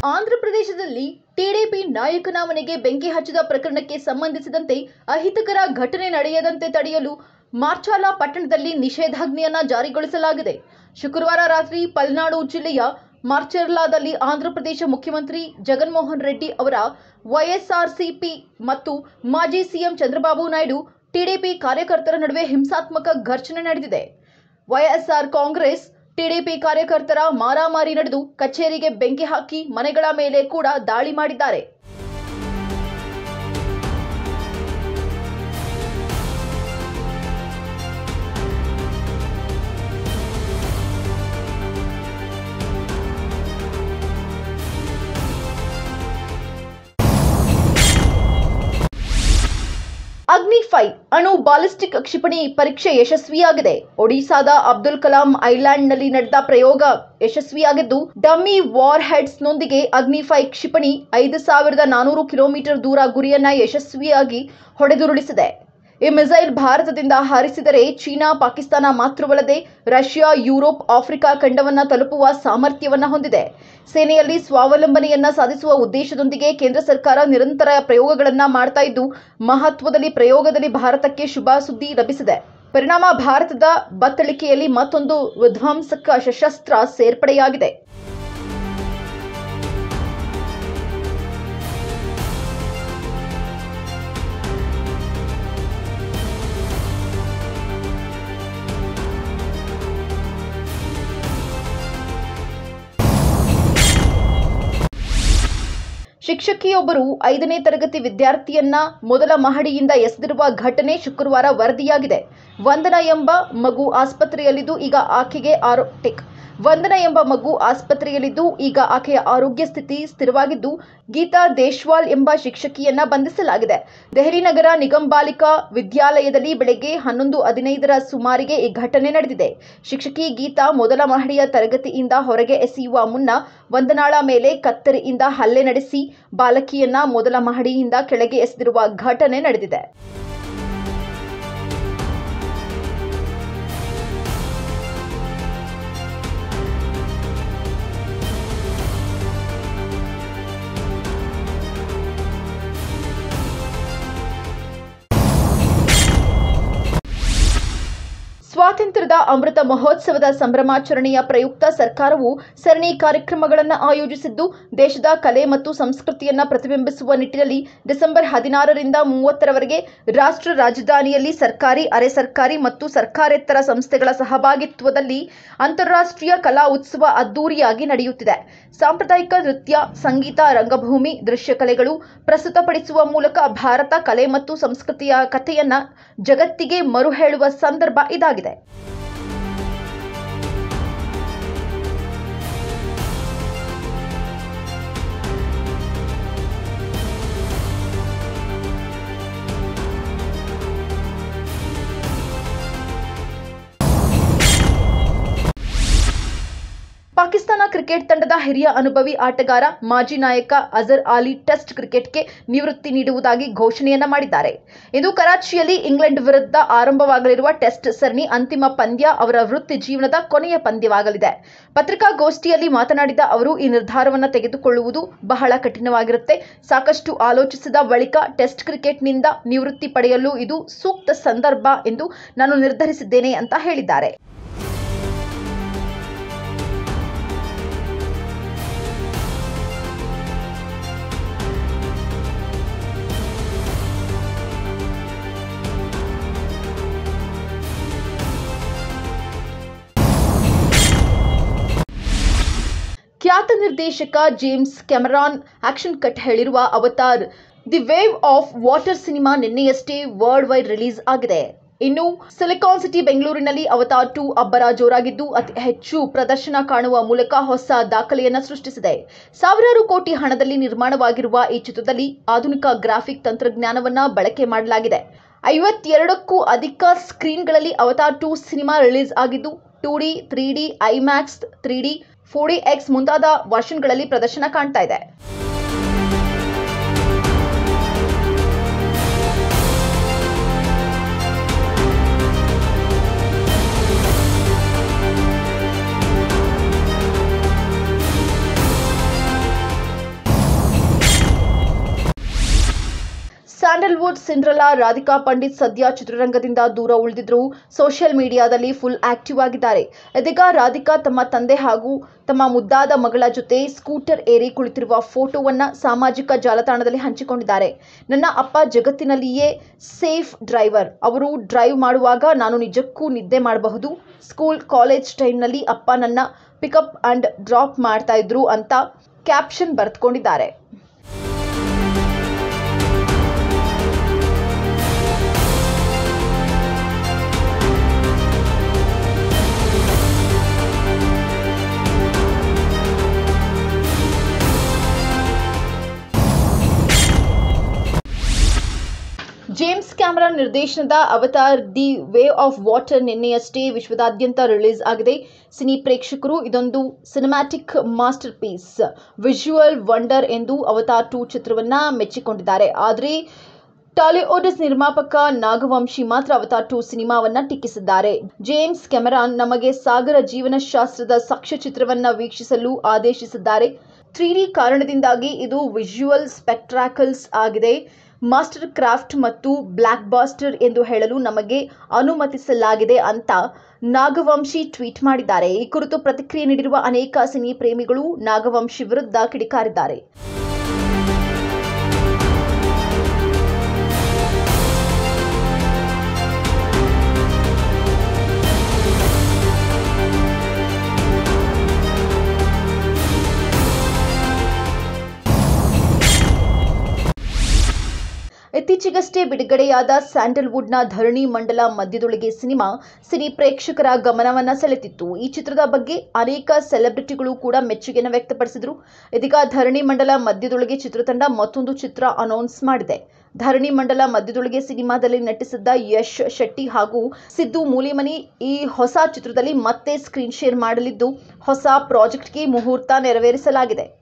ಆಂಧ್ರಪ್ರದೇಶದಲ್ಲಿ ಟಿಡಿಪಿ ನಾಯಕನ ಮನೆಗೆ ಬೆಂಕಿ ಹಚ್ಚಿದ ಪ್ರಕರಣಕ್ಕೆ ಸಂಬಂಧಿಸಿದಂತೆ ಅಹಿತಕರ ಘಟನೆ ನಡೆಯದಂತೆ ತಡೆಯಲು ಮಾರ್ಚಾಲ ಪಟ್ಟಣದಲ್ಲಿ ನಿಷೇಧಾಜ್ಞೆಯನ್ನ ಜಾರಿಗೊಳಿಸಲಾಗಿದೆ ಶುಕ್ರವಾರ ರಾತ್ರಿ ಪಲ್ನಾಡು ಜಿಲ್ಲೆಯ ಮಾರ್ಚರ್ಲಾದಲ್ಲಿ ಆಂಧ್ರಪ್ರದೇಶ ಮುಖ್ಯಮಂತ್ರಿ ಜಗನ್ಮೋಹನ್ ರೆಡ್ಡಿ ಅವರ ವೈಎಸ್ಆರ್ಸಿಪಿ ಮತ್ತು ಮಾಜಿ ಸಿಎಂ ಚಂದ್ರಬಾಬು ನಾಯ್ಡು ಟಿಡಿಪಿ ಕಾರ್ಯಕರ್ತರ ನಡುವೆ ಹಿಂಸಾತ್ಮಕ ಘರ್ಷಣೆ ನಡೆದಿದೆ ವೈಎಸ್ಆರ್ ಕಾಂಗ್ರೆಸ್ ಟಿಡಿಪಿ ಕಾರ್ಯಕರ್ತರ ಮಾರಾಮಾರಿ ನಡೆದು ಕಚೇರಿಗೆ ಬೆಂಕಿ ಹಾಕಿ ಮನೆಗಳ ಮೇಲೆ ಕೂಡ ದಾಳಿ ಮಾಡಿದ್ದಾರೆ ಅಗ್ನಿ ಫೈ ಅಣು ಬಾಲಿಸ್ಟಿಕ್ ಕ್ಷಿಪಣಿ ಪರೀಕ್ಷೆ ಯಶಸ್ವಿಯಾಗಿದೆ ಒಡಿಶಾದ ಅಬ್ದುಲ್ ಕಲಾಂ ಐಲ್ಯಾಂಡ್ನಲ್ಲಿ ನಡೆದ ಪ್ರಯೋಗ ಯಶಸ್ವಿಯಾಗಿದ್ದು ಡಮ್ಮಿ ವಾರ್ ಹೆಡ್ಸ್ನೊಂದಿಗೆ ಅಗ್ನಿ ಫೈ ಕ್ಷಿಪಣಿ ಐದು ಸಾವಿರದ ನಾನೂರು ಕಿಲೋಮೀಟರ್ ದೂರ ಗುರಿಯನ್ನ ಯಶಸ್ವಿಯಾಗಿ ಹೊಡೆದುರುಳಿಸಿದೆ ಈ ಮಿಸೈಲ್ ಭಾರತದಿಂದ ಹಾರಿಸಿದರೆ ಚೀನಾ ಪಾಕಿಸ್ತಾನ ಮಾತ್ರವಲ್ಲದೆ ರಷ್ಯಾ ಯುರೋಪ್ ಆಫ್ರಿಕಾ ಖಂಡವನ್ನ ತಲುಪುವ ಸಾಮರ್ಥ್ಯವನ್ನ ಹೊಂದಿದೆ ಸೇನೆಯಲ್ಲಿ ಸ್ವಾವಲಂಬನೆಯನ್ನ ಸಾಧಿಸುವ ಉದ್ದೇಶದೊಂದಿಗೆ ಕೇಂದ್ರ ಸರ್ಕಾರ ನಿರಂತರ ಪ್ರಯೋಗಗಳನ್ನ ಮಾಡ್ತಾ ಇದ್ದು ಮಹತ್ವದಲ್ಲಿ ಪ್ರಯೋಗದಲ್ಲಿ ಭಾರತಕ್ಕೆ ಶುಭ ಸುದ್ದಿ ಲಭಿಸಿದೆ ಪರಿಣಾಮ ಭಾರತದ ಬತ್ತಳಿಕೆಯಲ್ಲಿ ಮತ್ತೊಂದು ವಿಧ್ವಂಸಕ ಸಶಸ್ತ್ರ ಸೇರ್ಪಡೆಯಾಗಿದೆ ಶಿಕ್ಷಕಿಯೊಬ್ಬರು ಐದನೇ ತರಗತಿ ವಿದ್ಯಾರ್ಥಿಯನ್ನ ಮೊದಲ ಮಹಡಿಯಿಂದ ಎಸೆದಿರುವ ಘಟನೆ ಶುಕ್ರವಾರ ವರದಿಯಾಗಿದೆ ವಂದನಾ ಎಂಬ ಮಗು ಆಸ್ಪತ್ರೆಯಲ್ಲಿದ್ದು ಈಗ ಆಕೆಗೆ ಆರೋ ಟಿಕ್ ವಂದನಾ ಎಂಬ ಮಗು ಆಸ್ಪತ್ರೆಯಲ್ಲಿದ್ದು ಈಗ ಆಕೆಯ ಆರೋಗ್ಯ ಸ್ಥಿತಿ ಸ್ಥಿರವಾಗಿದ್ದು ಗೀತಾ ದೇಶ್ವಾಲ್ ಎಂಬ ಶಿಕ್ಷಕಿಯನ್ನ ಬಂಧಿಸಲಾಗಿದೆ ದೆಹಲಿ ನಗರ ನಿಗಮ್ ಬಾಲಿಕಾ ವಿದ್ಯಾಲಯದಲ್ಲಿ ಬೆಳಗ್ಗೆ ಹನ್ನೊಂದು ಹದಿನೈದರ ಸುಮಾರಿಗೆ ಈ ಘಟನೆ ನಡೆದಿದೆ ಶಿಕ್ಷಕಿ ಗೀತಾ ಮೊದಲ ಮಹಡಿಯ ತರಗತಿಯಿಂದ ಹೊರಗೆ ಎಸೆಯುವ ಮುನ್ನ ವಂದನಾಳ ಮೇಲೆ ಕತ್ತರಿಯಿಂದ ಹಲ್ಲೆ ನಡೆಸಿ ಬಾಲಕಿಯನ್ನ ಮೊದಲ ಮಹಡಿಯಿಂದ ಕೆಳಗೆ ಎಸೆದಿರುವ ಘಟನೆ ನಡೆದಿದೆ ಸ್ವಾತಂತ್ರ್ಯದ ಅಮೃತ ಮಹೋತ್ಸವದ ಸಂಭ್ರಮಾಚರಣೆಯ ಪ್ರಯುಕ್ತ ಸರ್ಕಾರವು ಸರಣಿ ಕಾರ್ಯಕ್ರಮಗಳನ್ನು ಆಯೋಜಿಸಿದ್ದು ದೇಶದ ಕಲೆ ಮತ್ತು ಸಂಸ್ಕೃತಿಯನ್ನ ಪ್ರತಿಬಿಂಬಿಸುವ ನಿಟ್ಟಿನಲ್ಲಿ ಡಿಸೆಂಬರ್ ಹದಿನಾರರಿಂದ ಮೂವತ್ತರವರೆಗೆ ರಾಷ್ಟ್ರ ರಾಜಧಾನಿಯಲ್ಲಿ ಸರ್ಕಾರಿ ಅರೆ ಸರ್ಕಾರಿ ಮತ್ತು ಸರ್ಕಾರೇತರ ಸಂಸ್ಥೆಗಳ ಸಹಭಾಗಿತ್ವದಲ್ಲಿ ಅಂತಾರಾಷ್ಟ್ರೀಯ ಕಲಾ ಉತ್ಸವ ಅದ್ದೂರಿಯಾಗಿ ನಡೆಯುತ್ತಿದೆ ಸಾಂಪ್ರದಾಯಿಕ ನೃತ್ಯ ಸಂಗೀತ ರಂಗಭೂಮಿ ದೃಶ್ಯ ಕಲೆಗಳು ಪ್ರಸ್ತುತಪಡಿಸುವ ಮೂಲಕ ಭಾರತ ಕಲೆ ಮತ್ತು ಸಂಸ್ಕೃತಿಯ ಕಥೆಯನ್ನ ಜಗತ್ತಿಗೆ ಮರುಹೇಳುವ ಸಂದರ್ಭ ಇದಾಗಿದೆ ಪಾಕಿಸ್ತಾನ ಕ್ರಿಕೆಟ್ ತಂಡದ ಹಿರಿಯ ಅನುಭವಿ ಆಟಗಾರ ಮಾಜಿ ನಾಯಕ ಅಜರ್ ಅಲಿ ಟೆಸ್ಟ್ ಕ್ರಿಕೆಟ್ಗೆ ನಿವೃತ್ತಿ ನೀಡುವುದಾಗಿ ಘೋಷಣೆಯನ್ನ ಮಾಡಿದ್ದಾರೆ ಇಂದು ಕರಾಚಿಯಲ್ಲಿ ಇಂಗ್ಲೆಂಡ್ ವಿರುದ್ಧ ಆರಂಭವಾಗಲಿರುವ ಟೆಸ್ಟ್ ಸರಣಿ ಅಂತಿಮ ಪಂದ್ಯ ಅವರ ವೃತ್ತಿ ಜೀವನದ ಕೊನೆಯ ಪಂದ್ಯವಾಗಲಿದೆ ಪತ್ರಿಕಾಗೋಷ್ಠಿಯಲ್ಲಿ ಮಾತನಾಡಿದ ಅವರು ಈ ನಿರ್ಧಾರವನ್ನು ತೆಗೆದುಕೊಳ್ಳುವುದು ಬಹಳ ಕಠಿಣವಾಗಿರುತ್ತೆ ಸಾಕಷ್ಟು ಆಲೋಚಿಸಿದ ಬಳಿಕ ಟೆಸ್ಟ್ ಕ್ರಿಕೆಟ್ನಿಂದ ನಿವೃತ್ತಿ ಪಡೆಯಲು ಇದು ಸೂಕ್ತ ಸಂದರ್ಭ ಎಂದು ನಾನು ನಿರ್ಧರಿಸಿದ್ದೇನೆ ಅಂತ ಹೇಳಿದ್ದಾರೆ ಖ್ಯಾತ ನಿರ್ದೇಶಕ ಜೇಮ್ಸ್ ಕ್ಯಾಮರಾನ್ ಆಕ್ಷನ್ ಕಟ್ ಹೇಳಿರುವ Avatar the wave of water cinema ನಿನ್ನೆಯಷ್ಟೇ ವರ್ಲ್ಡ್ ವೈಡ್ ರಿಲೀಸ್ ಆಗಿದೆ ಇನ್ನು ಸಿಲಿಕಾನ್ ಸಿಟಿ ಬೆಂಗಳೂರಿನಲ್ಲಿ ಅವತಾರ್ ಟು ಅಬ್ಬರ ಜೋರಾಗಿದ್ದು ಅತಿ ಹೆಚ್ಚು ಪ್ರದರ್ಶನ ಕಾಣುವ ಮೂಲಕ ಹೊಸ ದಾಖಲೆಯನ್ನ ಸೃಷ್ಟಿಸಿದೆ ಸಾವಿರಾರು ಕೋಟಿ ಹಣದಲ್ಲಿ ನಿರ್ಮಾಣವಾಗಿರುವ ಈ ಚಿತ್ರದಲ್ಲಿ ಆಧುನಿಕ ಗ್ರಾಫಿಕ್ ತಂತ್ರಜ್ಞಾನವನ್ನ ಬಳಕೆ ಮಾಡಲಾಗಿದೆ ಐವತ್ತೆರಡಕ್ಕೂ ಅಧಿಕ ಸ್ಕ್ರೀನ್ಗಳಲ್ಲಿ ಅವತಾರ್ ಟು ಸಿನಿಮಾ ರಿಲೀಸ್ ಆಗಿದ್ದು two D three D IMAX three D four D X ಮುಂತಾದ ವರ್ಷನ್ಗಳಲ್ಲಿ ಪ್ರದರ್ಶನ ಕಾಣ್ತಾ ಇದೆ ಸ್ಯಾಂಡಲ್ವುಡ್ ಸಿಂಡ್ರಲಾ ರಾಧಿಕಾ ಪಂಡಿತ್ ಸದ್ಯ ಚಿತ್ರರಂಗದಿಂದ ದೂರ ಉಳಿದಿದ್ರು ಸೋಷಿಯಲ್ ಮೀಡಿಯಾದಲ್ಲಿ ಫುಲ್ ಆಕ್ಟಿವ್ ಆಗಿದ್ದಾರೆ ಇದೀಗ ರಾಧಿಕಾ ತಮ್ಮ ತಂದೆ ಹಾಗೂ ತಮ್ಮ ಮುದ್ದಾದ ಮಗಳ ಜೊತೆ ಸ್ಕೂಟರ್ ಏರಿ ಕುಳಿತಿರುವ ಫೋಟೋವನ್ನ ಸಾಮಾಜಿಕ ಜಾಲತಾಣದಲ್ಲಿ ಹಂಚಿಕೊಂಡಿದ್ದಾರೆ ನನ್ನ ಅಪ್ಪ ಜಗತ್ತಿನಲ್ಲಿಯೇ ಸೇಫ್ ಡ್ರೈವರ್ ಅವರು ಡ್ರೈವ್ ಮಾಡುವಾಗ ನಾನು ನಿಜಕ್ಕೂ ನಿದ್ದೆ ಮಾಡಬಹುದು ಸ್ಕೂಲ್ ಕಾಲೇಜ್ ಟೈಮ್ನಲ್ಲಿ ಅಪ್ಪ ನನ್ನ ಪಿಕಪ್ ಅಂಡ್ ಡ್ರಾಪ್ ಮಾಡ್ತಾ ಇದ್ರು ಅಂತ ಕ್ಯಾಪ್ಷನ್ ಬರೆದುಕೊಂಡಿದ್ದಾರೆ ಜೇಮ್ಸ್ ಕ್ಯಾಮರಾನ್ ನಿರ್ದೇಶನದ Avatar the way of water ನಿನ್ನೆಯಷ್ಟೇ ವಿಶ್ವದಾದ್ಯಂತ ರಿಲೀಸ್ ಆಗಿದೆ ಸಿನಿ ಪ್ರೇಕ್ಷಕರು ಇದೊಂದು cinematic masterpiece visual wonder ಎಂದು ಅವತಾರ್ ಟೂ ಚಿತ್ರವನ್ನ ಮೆಚ್ಚಿಕೊಂಡಿದ್ದಾರೆ ಆದರೆ ಟಾಲಿವುಡ್ ನಿರ್ಮಾಪಕ ನಾಗವಂಶಿ ಮಾತ್ರ ಅವತಾರ್ ಟೂ ಸಿನಿಮಾವನ್ನ ಟೀಕಿಸಿದ್ದಾರೆ ಜೇಮ್ಸ್ ಕೆಮರಾನ್ ನಮಗೆ ಸಾಗರ ಜೀವನಶಾಸ್ತ್ರದ ಸಾಕ್ಷ್ಯಚಿತ್ರವನ್ನ ವೀಕ್ಷಿಸಲು ಆದೇಶಿಸಿದ್ದಾರೆ ತ್ರೀ ಡಿ ಕಾರಣದಿಂದಾಗಿ ಇದು ವಿಜುವಲ್ ಸ್ಪೆಕ್ಟ್ರಾಕಲ್ಸ್ ಆಗಿದೆ ಮಾಸ್ಟರ್ ಕ್ರಾಫ್ಟ್ ಮತ್ತು ಬ್ಲಾಕ್ ಬಾಸ್ಟರ್ ಎಂದು ಹೇಳಲು ನಮಗೆ ಅನುಮತಿಸಲಾಗಿದೆ ಅಂತ ನಾಗವಂಶಿ ಟ್ವೀಟ್ ಮಾಡಿದ್ದಾರೆ ಈ ಕುರಿತು ಪ್ರತಿಕ್ರಿಯೆ ನೀಡಿರುವ ಅನೇಕ ಸಿನಿ ಪ್ರೇಮಿಗಳು ನಾಗವಂಶಿ ವಿರುದ್ಧ ಕಿಡಿಕಾರಿದ್ದಾರೆ ಇತ್ತೀಚೆಗಷ್ಟೇ ಬಿಡುಗಡೆಯಾದ ಸ್ಯಾಂಡಲ್ವುಡ್ನ ಧರಣಿ ಮಂಡಲ ಮಧ್ಯದೊಳಗೆ ಸಿನಿಮಾ ಸಿನಿ ಪ್ರೇಕ್ಷಕರ ಗಮನವನ್ನ ಸೆಳೆತಿತ್ತು ಈ ಚಿತ್ರದ ಬಗ್ಗೆ ಅನೇಕ ಸೆಲೆಬ್ರಿಟಿಗಳು ಕೂಡ ಮೆಚ್ಚುಗೆಯನ್ನು ವ್ಯಕ್ತಪಡಿಸಿದರು ಇದೀಗ ಧರಣಿ ಮಂಡಲ ಮಧ್ಯದೊಳಗೆ ಚಿತ್ರತಂಡ ಮತ್ತೊಂದು ಚಿತ್ರ ಅನೌನ್ಸ್ ಮಾಡಿದೆ ಧರಣಿ ಮಂಡಲ ಮಧ್ಯದೊಳಗೆ ಸಿನಿಮಾದಲ್ಲಿ ನಟಿಸಿದ್ದ ಯಶ್ ಶೆಟ್ಟಿ ಹಾಗೂ ಸಿದ್ದು ಮೂಲಿಮನಿ ಈ ಹೊಸ ಚಿತ್ರದಲ್ಲಿ ಮತ್ತೆ ಸ್ಕ್ರೀನ್ ಶೇರ್ ಮಾಡಲಿದ್ದು ಹೊಸ ಪ್ರಾಜೆಕ್ಟ್ಗೆ ಮುಹೂರ್ತ ನೆರವೇರಿಸಲಾಗಿದೆ